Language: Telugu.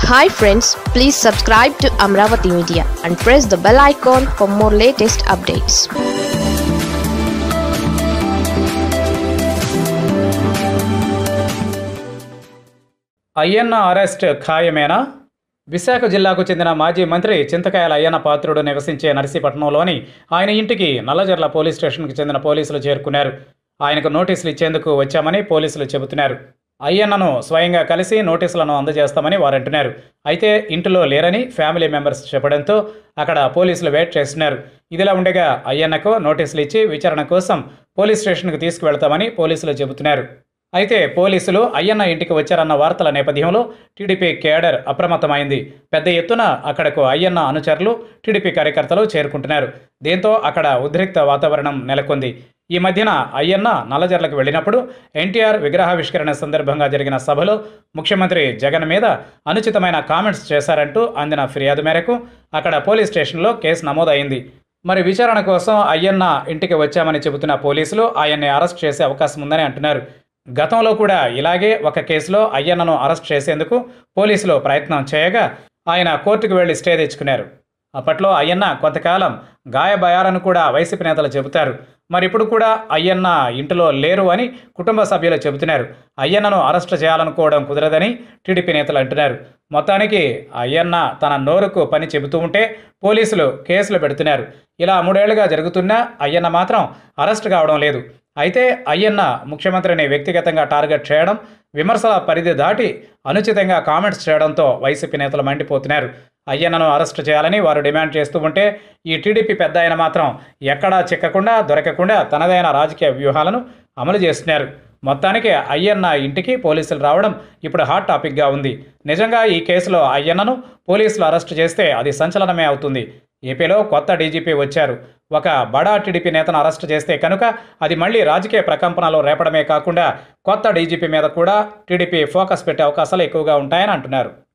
hi friends please subscribe to Amaravati media and press the bell icon for more latest updates Ayyanna arrest ఖాయమేనా విశాఖ జిల్లాకు చెందిన మాజీ మంత్రి చింతకాయల అయ్యన్న పాత్రుడు నివసించే నర్సీపట్నంలోని ఆయన ఇంటికి నల్లజర్ల పోలీస్ స్టేషన్కు చెందిన పోలీసులు చేరుకున్నారు ఆయనకు నోటీసులు ఇచ్చేందుకు వచ్చామని పోలీసులు చెబుతున్నారు అయ్యన్నను స్వయంగా కలిసి నోటీసులను అందజేస్తామని వారు అంటున్నారు అయితే ఇంటిలో లేరని ఫ్యామిలీ మెంబర్స్ చెప్పడంతో అక్కడ పోలీసులు వెయిట్ చేస్తున్నారు ఇదిలా ఉండగా అయ్యన్నకు నోటీసులు ఇచ్చి విచారణ కోసం పోలీస్ స్టేషన్కు తీసుకువెళ్తామని పోలీసులు చెబుతున్నారు అయితే పోలీసులు అయ్యన్న ఇంటికి వచ్చారన్న వార్తల నేపథ్యంలో టీడీపీ కేడర్ అప్రమత్తమైంది పెద్ద ఎత్తున అక్కడకు అయ్యన్న అనుచరులు టీడీపీ కార్యకర్తలు చేరుకుంటున్నారు దీంతో అక్కడ ఉద్రిక్త వాతావరణం నెలకొంది ఈ మధ్యన అయ్యన్న నల్లజర్లకు వెళ్ళినప్పుడు ఎన్టీఆర్ విగ్రహావిష్కరణ సందర్భంగా జరిగిన సభలో ముఖ్యమంత్రి జగన్ మీద అనుచితమైన కామెంట్స్ చేశారంటూ అందిన ఫిర్యాదు మేరకు అక్కడ పోలీస్ స్టేషన్లో కేసు నమోదైంది మరి విచారణ కోసం అయ్యన్న ఇంటికి వచ్చామని చెబుతున్న పోలీసులు ఆయన్ని అరెస్ట్ చేసే అవకాశం ఉందని అంటున్నారు గతంలో కూడా ఇలాగే ఒక కేసులో అయ్యన్నను అరెస్ట్ చేసేందుకు పోలీసులు ప్రయత్నం చేయగా ఆయన కోర్టుకు వెళ్లి స్టే తెచ్చుకున్నారు అప్పట్లో అయ్యన్న కొంతకాలం గాయబయారని కూడా వైసీపీ నేతలు చెబుతారు మరి ఇప్పుడు కూడా అయ్యన్న ఇంటిలో లేరు అని కుటుంబ సభ్యులు చెబుతున్నారు అయ్యన్నను అరెస్ట్ చేయాలనుకోవడం కుదరదని టీడీపీ నేతలు అంటున్నారు మొత్తానికి అయ్యన్న తన నోరుకు పని చెబుతూ ఉంటే పోలీసులు కేసులు పెడుతున్నారు ఇలా మూడేళ్లుగా జరుగుతున్నా అయ్యన్న మాత్రం అరెస్ట్ కావడం లేదు అయితే అయ్యన్న ముఖ్యమంత్రిని వ్యక్తిగతంగా టార్గెట్ చేయడం విమర్శల పరిధి దాటి అనుచితంగా కామెంట్స్ చేయడంతో వైసీపీ నేతలు మండిపోతున్నారు అయ్యన్నను అరెస్ట్ చేయాలని వారు డిమాండ్ చేస్తూ ఉంటే ఈ టీడీపీ పెద్ద ఆయన మాత్రం ఎక్కడా చిక్కకుండా దొరకకుండా తనదైన రాజకీయ వ్యూహాలను అమలు చేస్తున్నారు మొత్తానికి అయ్యన్న ఇంటికి పోలీసులు రావడం ఇప్పుడు హాట్ టాపిక్గా ఉంది నిజంగా ఈ కేసులో అయ్యన్నను పోలీసులు అరెస్ట్ చేస్తే అది సంచలనమే అవుతుంది ఏపీలో కొత్త డీజీపీ వచ్చారు ఒక బడా టీడీపీ నేతను అరెస్ట్ చేస్తే కనుక అది మళ్ళీ రాజకీయ ప్రకంపనలు రేపడమే కాకుండా కొత్త డీజీపీ మీద కూడా టీడీపీ ఫోకస్ పెట్టే అవకాశాలు ఎక్కువగా ఉంటాయని అంటున్నారు